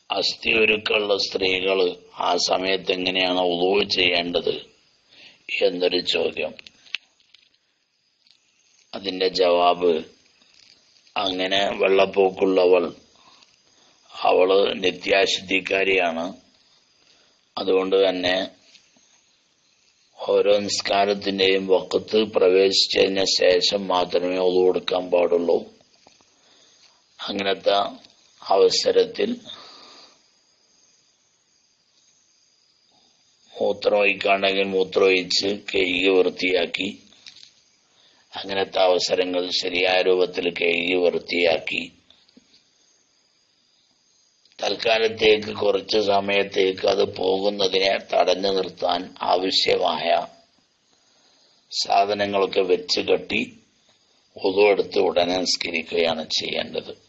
അസ്ഥി ഒരുക്കമുള്ള സ്ത്രീകൾ ആ സമയത്ത് എങ്ങനെയാണ് ഉദവ് ചെയ്യേണ്ടത് എന്നൊരു ചോദ്യം അതിന്റെ ജവാബ് അങ്ങനെ വെള്ളപ്പോക്കുള്ളവൾ അവള് നിത്യാശുദ്ധിക്കാരിയാണ് അതുകൊണ്ട് തന്നെ ഓരോ നിസ്കാരത്തിന്റെയും വക്കത്ത് പ്രവേശിച്ചതിന് ശേഷം മാത്രമേ ഒതു കൊടുക്കാൻ പാടുള്ളൂ അങ്ങനത്തെ അവസരത്തിൽ മൂത്രമൊഴിക്കാണെങ്കിൽ മൂത്രമൊഴിച്ച് കഴുകി വൃത്തിയാക്കി അങ്ങനത്തെ അവസരങ്ങൾ ശരിയായ രൂപത്തിൽ കഴുകി വൃത്തിയാക്കി തൽക്കാലത്തേക്ക് കുറച്ച് സമയത്തേക്ക് അത് പോകുന്നതിനെ തടഞ്ഞു നിർത്താൻ ആവശ്യമായ സാധനങ്ങളൊക്കെ വെച്ച് കെട്ടി ഉതുവെടുത്ത് ഉടനെ നിസ്കരിക്കുകയാണ് ചെയ്യേണ്ടത്